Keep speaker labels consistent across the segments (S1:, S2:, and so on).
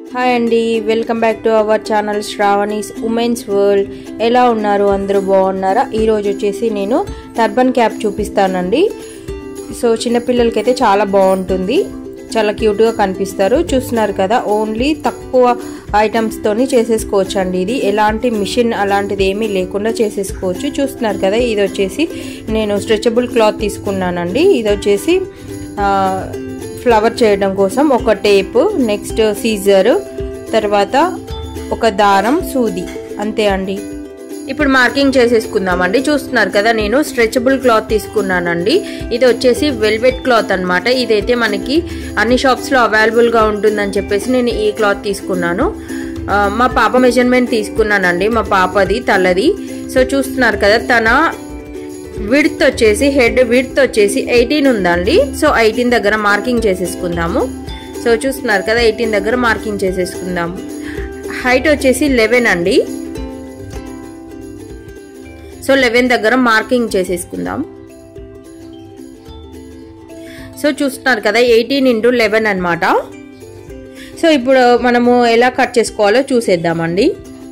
S1: hi అండి welcome back to our channel Shravani's women's world ఎలా ఉన్నారు అందరూ బాగున్నారా ఈరోజు వచ్చేసి నేను టర్బన్ క్యాప్ చూపిస్తానండి సో చిన్నపిల్లలకైతే చాలా బాగుంటుంది చాలా క్యూట్గా కనిపిస్తారు చూస్తున్నారు కదా ఓన్లీ తక్కువ ఐటమ్స్తోని చేసేసుకోవచ్చు అండి ఇది ఎలాంటి మిషన్ అలాంటిది ఏమీ లేకుండా చేసేసుకోవచ్చు చూస్తున్నారు కదా ఇది వచ్చేసి నేను స్ట్రెచబుల్ క్లాత్ తీసుకున్నానండి ఇది వచ్చేసి ఫ్లవర్ చేయడం కోసం ఒక టేప్ నెక్స్ట్ సీజర్ తర్వాత ఒక దారం సూది అంతే అండి ఇప్పుడు మార్కింగ్ చేసేసుకుందామండి చూస్తున్నారు కదా నేను స్ట్రెచబుల్ క్లాత్ తీసుకున్నానండి ఇది వచ్చేసి వెల్వెట్ క్లాత్ అనమాట ఇదైతే మనకి అన్ని షాప్స్లో అవైలబుల్గా ఉంటుందని చెప్పేసి నేను ఈ క్లాత్ తీసుకున్నాను మా పాప మెజర్మెంట్ తీసుకున్నానండి మా పాపది తలది సో చూస్తున్నారు కదా తన విడ్త్ వచ్చేసి హెడ్ విడ్త్ వచ్చేసి ఎయిటీన్ ఉందండి సో ఎయిటీన్ దగ్గర మార్కింగ్ చేసేసుకుందాము సో చూస్తున్నారు కదా ఎయిటీన్ దగ్గర మార్కింగ్ చేసేసుకుందాము హైట్ వచ్చేసి లెవెన్ అండి సో లెవెన్ దగ్గర మార్కింగ్ చేసేసుకుందాం సో చూస్తున్నారు కదా ఎయిటీన్ ఇంటూ లెవెన్ అనమాట సో ఇప్పుడు మనము ఎలా కట్ చేసుకోవాలో చూసేద్దామండి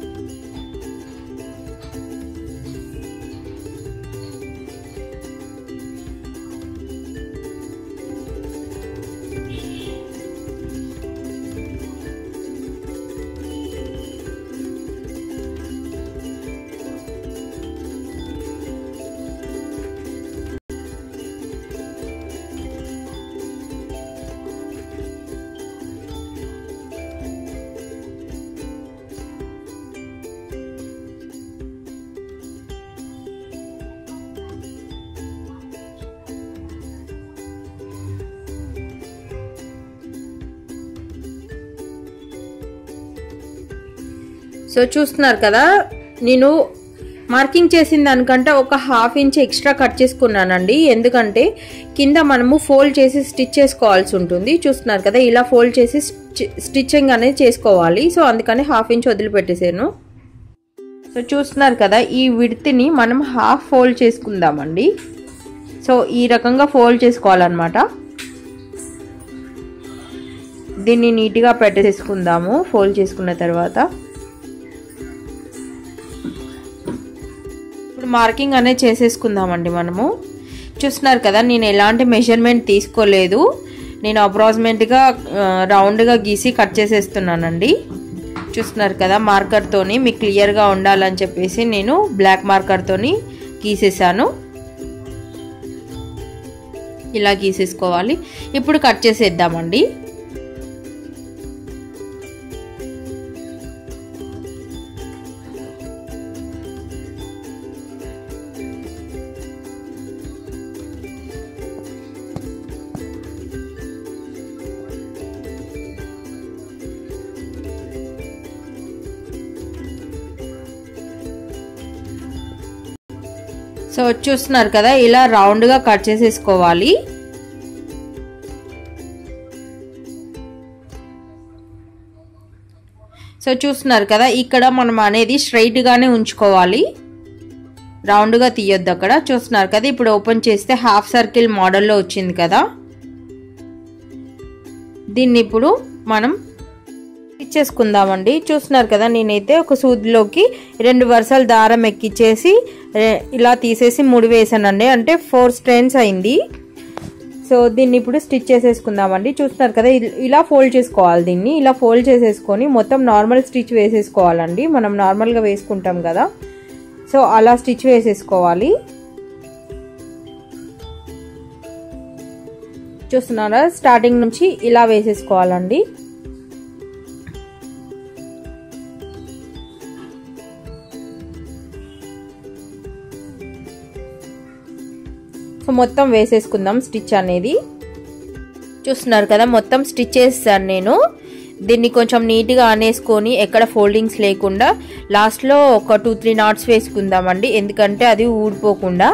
S1: సో చూస్తున్నారు కదా నేను మార్కింగ్ చేసిన దానికంటే ఒక హాఫ్ ఇంచ్ ఎక్స్ట్రా కట్ చేసుకున్నానండి ఎందుకంటే కింద మనము ఫోల్డ్ చేసి స్టిచ్ చేసుకోవాల్సి ఉంటుంది చూస్తున్నారు కదా ఇలా ఫోల్డ్ చేసి స్టిచ్చింగ్ అనేది చేసుకోవాలి సో అందుకని హాఫ్ ఇంచ్ వదిలిపెట్టేసాను సో చూస్తున్నారు కదా ఈ విడ్త్ని మనం హాఫ్ ఫోల్డ్ చేసుకుందామండి సో ఈ రకంగా ఫోల్డ్ చేసుకోవాలన్నమాట దీన్ని నీట్గా పెట్టేసుకుందాము ఫోల్డ్ చేసుకున్న తర్వాత ఇప్పుడు మార్కింగ్ అనేది చేసేసుకుందామండి మనము చూస్తున్నారు కదా నేను ఎలాంటి మెజర్మెంట్ తీసుకోలేదు నేను అప్రాక్సిమేట్గా రౌండ్గా గీసి కట్ చేసేస్తున్నానండి చూస్తున్నారు కదా మార్కర్తోని మీకు క్లియర్గా ఉండాలని చెప్పేసి నేను బ్లాక్ మార్కర్తోని గీసేసాను ఇలా గీసేసుకోవాలి ఇప్పుడు కట్ చేసేద్దామండి సో చూస్తున్నారు కదా ఇలా రౌండ్గా కట్ చేసేసుకోవాలి సో చూస్తున్నారు కదా ఇక్కడ మనం అనేది స్ట్రైట్గానే ఉంచుకోవాలి రౌండ్గా తీయొద్దు అక్కడ చూస్తున్నారు కదా ఇప్పుడు ఓపెన్ చేస్తే హాఫ్ సర్కిల్ మోడల్లో వచ్చింది కదా దీన్ని ఇప్పుడు మనం ఇచ్చేసుకుందామండి చూస్తున్నారు కదా నేనైతే ఒక సూదిలోకి రెండు వరుసలు దారం ఎక్కిచ్చేసి ఇలా తీసేసి ముడి వేసానండి అంటే ఫోర్ స్ట్రెయిన్స్ అయింది సో దీన్ని ఇప్పుడు స్టిచ్ చేసేసుకుందామండి చూస్తున్నారు కదా ఇలా ఫోల్డ్ చేసుకోవాలి దీన్ని ఇలా ఫోల్డ్ చేసేసుకొని మొత్తం నార్మల్ స్టిచ్ వేసేసుకోవాలండి మనం నార్మల్గా వేసుకుంటాం కదా సో అలా స్టిచ్ వేసేసుకోవాలి చూస్తున్నారా స్టార్టింగ్ నుంచి ఇలా వేసేసుకోవాలండి సో మొత్తం వేసేసుకుందాం స్టిచ్ అనేది చూస్తున్నారు కదా మొత్తం స్టిచ్ చేస్తాను నేను దీన్ని కొంచెం నీట్గా అనేసుకొని ఎక్కడ ఫోల్డింగ్స్ లేకుండా లాస్ట్లో ఒక టూ త్రీ నాట్స్ వేసుకుందామండి ఎందుకంటే అది ఊడిపోకుండా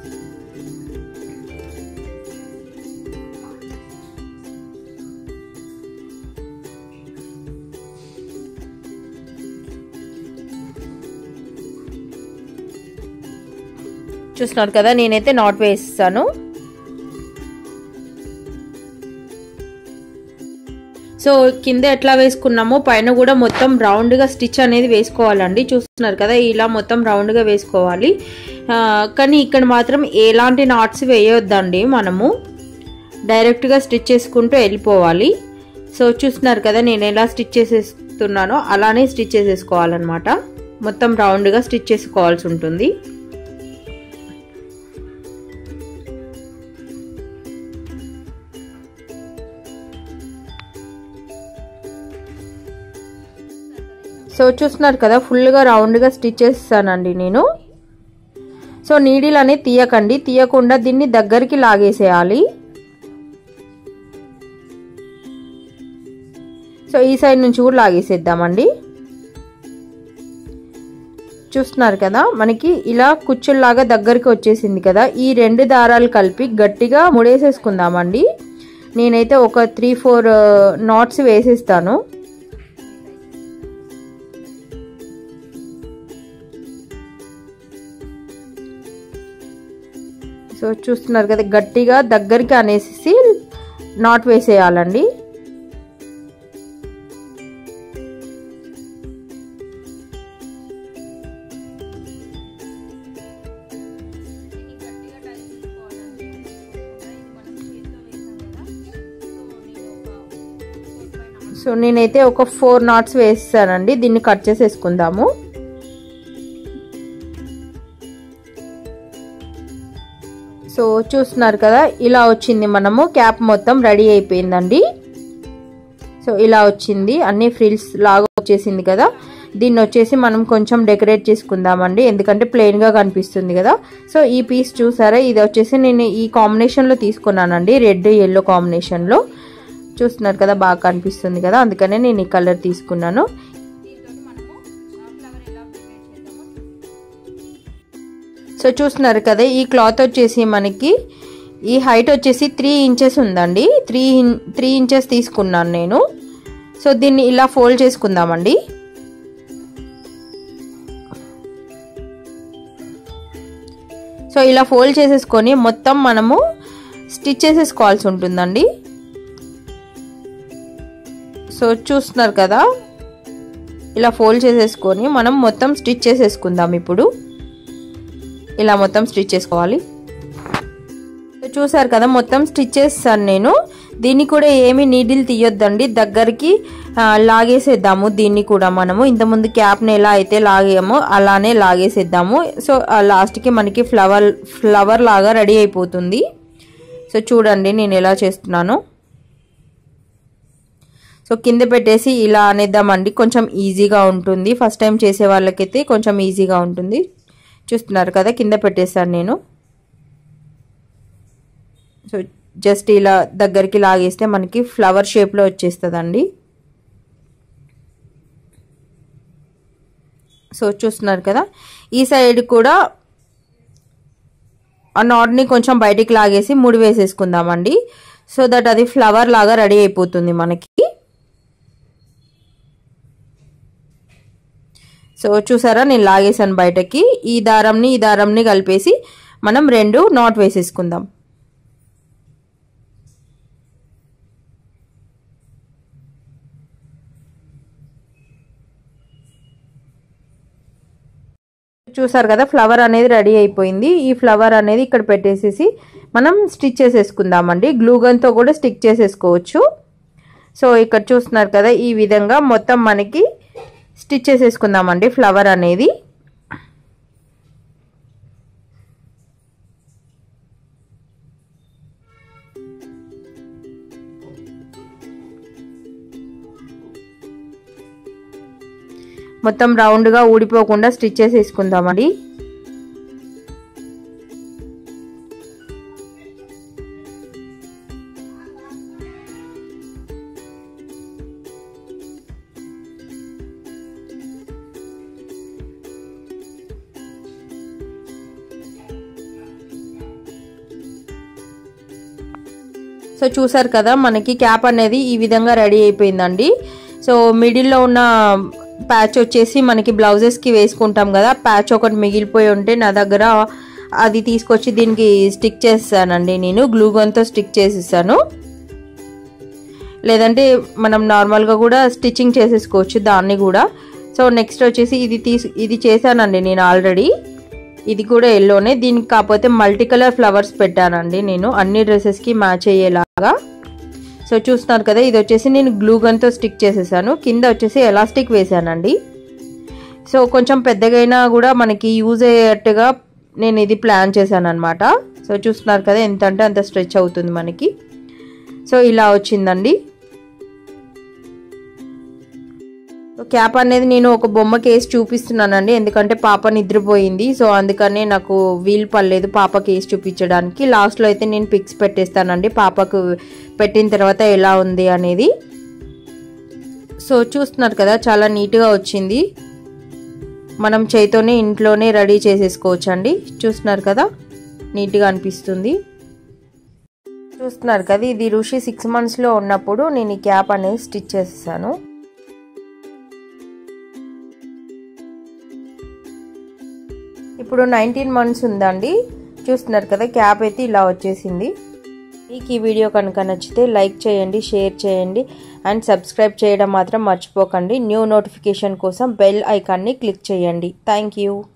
S1: చూస్తున్నారు కదా నేనైతే నాట్ వేస్తాను సో కింద ఎట్లా వేసుకున్నామో పైన కూడా మొత్తం రౌండ్గా స్టిచ్ అనేది వేసుకోవాలండి చూస్తున్నారు కదా ఇలా మొత్తం రౌండ్గా వేసుకోవాలి ఆ, కానీ ఇక్కడ మాత్రం ఎలాంటి నాట్స్ వేయొద్దండి మనము డైరెక్ట్గా స్టిచ్ చేసుకుంటూ వెళ్ళిపోవాలి సో చూస్తున్నారు కదా నేను ఎలా స్టిచ్ చేసేస్తున్నానో అలానే స్టిచ్ చేసేసుకోవాలన్నమాట మొత్తం రౌండ్గా స్టిచ్ చేసుకోవాల్సి ఉంటుంది సో చూస్తున్నారు కదా ఫుల్గా రౌండ్గా స్టిచ్ చేస్తానండి నేను సో నీడిల్ అనేది తీయకండి తీయకుండా దీన్ని దగ్గరికి లాగేసేయాలి సో ఈ సైడ్ నుంచి కూడా లాగేసేద్దామండి చూస్తున్నారు కదా మనకి ఇలా కుచ్చుల్లాగా దగ్గరికి వచ్చేసింది కదా ఈ రెండు దారాలు కలిపి గట్టిగా ముడేసేసుకుందామండి నేనైతే ఒక త్రీ ఫోర్ నాట్స్ వేసేస్తాను సో చూస్తున్నారు కదా గట్టిగా దగ్గరికి అనేసి నాట్ వేసేయాలండి సో నేనైతే ఒక ఫోర్ నాట్స్ వేస్తానండి దీన్ని కట్ చేసేసుకుందాము సో చూస్తున్నారు కదా ఇలా వచ్చింది మనము క్యాప్ మొత్తం రెడీ అయిపోయిందండి సో ఇలా వచ్చింది అన్ని ఫ్రిల్స్ లాగా వచ్చేసింది కదా దీన్ని వచ్చేసి మనం కొంచెం డెకరేట్ చేసుకుందామండి ఎందుకంటే ప్లెయిన్గా కనిపిస్తుంది కదా సో ఈ పీస్ చూసారా ఇది వచ్చేసి నేను ఈ కాంబినేషన్లో తీసుకున్నానండి రెడ్ ఎల్లో కాంబినేషన్లో చూస్తున్నారు కదా బాగా కనిపిస్తుంది కదా అందుకనే నేను ఈ కలర్ తీసుకున్నాను సో చూస్తున్నారు కదా ఈ క్లాత్ వచ్చేసి మనకి ఈ హైట్ వచ్చేసి త్రీ ఇంచెస్ ఉందండి త్రీ త్రీ ఇంచెస్ తీసుకున్నాను నేను సో దీన్ని ఇలా ఫోల్డ్ చేసుకుందామండి సో ఇలా ఫోల్డ్ చేసేసుకొని మొత్తం మనము స్టిచ్ చేసేసుకోవాల్సి ఉంటుందండి సో చూస్తున్నారు కదా ఇలా ఫోల్డ్ చేసేసుకొని మనం మొత్తం స్టిచ్ చేసేసుకుందాం ఇప్పుడు ఇలా మొత్తం స్టిచ్ చేసుకోవాలి చూసారు కదా మొత్తం స్టిచ్ చేస్తాను నేను దీన్ని కూడా ఏమి నీడిల్ తీయొద్దండి దగ్గరికి లాగేసేద్దాము దీన్ని కూడా మనము ఇంతకుముందు క్యాప్ని ఎలా అయితే లాగామో అలానే లాగేసేద్దాము సో లాస్ట్కి మనకి ఫ్లవర్ ఫ్లవర్ లాగా రెడీ అయిపోతుంది సో చూడండి నేను ఎలా చేస్తున్నాను సో కింద పెట్టేసి ఇలా అనేద్దామండి కొంచెం ఈజీగా ఉంటుంది ఫస్ట్ టైం చేసే వాళ్ళకైతే కొంచెం ఈజీగా ఉంటుంది చూస్తున్నారు కదా కింద పెట్టేశాను నేను సో జస్ట్ ఇలా దగ్గరికి లాగేస్తే మనకి ఫ్లవర్ షేప్లో వచ్చేస్తుందండి సో చూస్తున్నారు కదా ఈ సైడ్ కూడా ఆ నాట్ని కొంచెం బయటికి లాగేసి ముడి వేసేసుకుందామండి సో దట్ అది ఫ్లవర్ లాగా రెడీ అయిపోతుంది మనకి సో చూసారా నేను లాగేసాను బయటకి ఈ దారంని ఈ దారంని కలిపేసి మనం రెండు నాట్ వేసేసుకుందాం చూసారు కదా ఫ్లవర్ అనేది రెడీ అయిపోయింది ఈ ఫ్లవర్ అనేది ఇక్కడ పెట్టేసేసి మనం స్టిచ్ చేసేసుకుందామండి గ్లూగన్తో కూడా స్టిక్ చేసేసుకోవచ్చు సో ఇక్కడ చూస్తున్నారు కదా ఈ విధంగా మొత్తం మనకి స్టిచ్ చేసేసుకుందామండి ఫ్లవర్ అనేది మొత్తం రౌండ్గా ఊడిపోకుండా స్టిచ్ చేసేసుకుందామండి సో చూసారు కదా మనకి క్యాప్ అనేది ఈ విధంగా రెడీ అయిపోయిందండి సో మిడిల్లో ఉన్న ప్యాచ్ వచ్చేసి మనకి బ్లౌజెస్కి వేసుకుంటాం కదా ప్యాచ్ ఒకటి మిగిలిపోయి ఉంటే నా దగ్గర అది తీసుకొచ్చి దీనికి స్టిక్ చేస్తానండి నేను గ్లూగన్తో స్టిక్ చేసేసాను లేదంటే మనం నార్మల్గా కూడా స్టిచ్చింగ్ చేసేసుకోవచ్చు దాన్ని కూడా సో నెక్స్ట్ వచ్చేసి ఇది తీసు ఇది చేశానండి నేను ఆల్రెడీ ఇది కూడా ఎల్లోనే దీనికి కాకపోతే మల్టీ కలర్ ఫ్లవర్స్ పెట్టానండి నేను అన్ని డ్రెస్సెస్కి మ్యాచ్ అయ్యేలాగా సో చూస్తున్నారు కదా ఇది వచ్చేసి నేను గ్లూ గన్తో స్టిక్ చేసేసాను కింద వచ్చేసి ఎలాస్టిక్ వేసానండి సో కొంచెం పెద్దగైనా కూడా మనకి యూజ్ అయ్యేట్టుగా నేను ఇది ప్లాన్ చేశాను అనమాట సో చూస్తున్నారు కదా ఎంత అంటే అంత స్ట్రెచ్ అవుతుంది మనకి సో ఇలా వచ్చిందండి క్యాప్ అనేది నేను ఒక బొమ్మకి వేసి చూపిస్తున్నానండి ఎందుకంటే పాప నిద్రపోయింది సో అందుకనే నాకు వీలు పడలేదు పాపకి వేసి చూపించడానికి లాస్ట్లో అయితే నేను పిక్స్ పెట్టేస్తానండి పాపకు పెట్టిన తర్వాత ఎలా ఉంది అనేది సో చూస్తున్నారు కదా చాలా నీట్గా వచ్చింది మనం చేయితోనే ఇంట్లోనే రెడీ చేసేసుకోవచ్చు అండి చూస్తున్నారు కదా నీట్గా అనిపిస్తుంది చూస్తున్నారు కదా ఇది ఋషి సిక్స్ మంత్స్లో ఉన్నప్పుడు నేను ఈ క్యాప్ అనేది స్టిచ్ చేసేసాను ఇప్పుడు నైన్టీన్ మంత్స్ ఉందండి చూస్తున్నారు కదా క్యాప్ అయితే ఇలా వచ్చేసింది మీకు ఈ వీడియో కనుక నచ్చితే లైక్ చేయండి షేర్ చేయండి అండ్ సబ్స్క్రైబ్ చేయడం మాత్రం మర్చిపోకండి న్యూ నోటిఫికేషన్ కోసం బెల్ ఐకాన్ని క్లిక్ చేయండి థ్యాంక్ యూ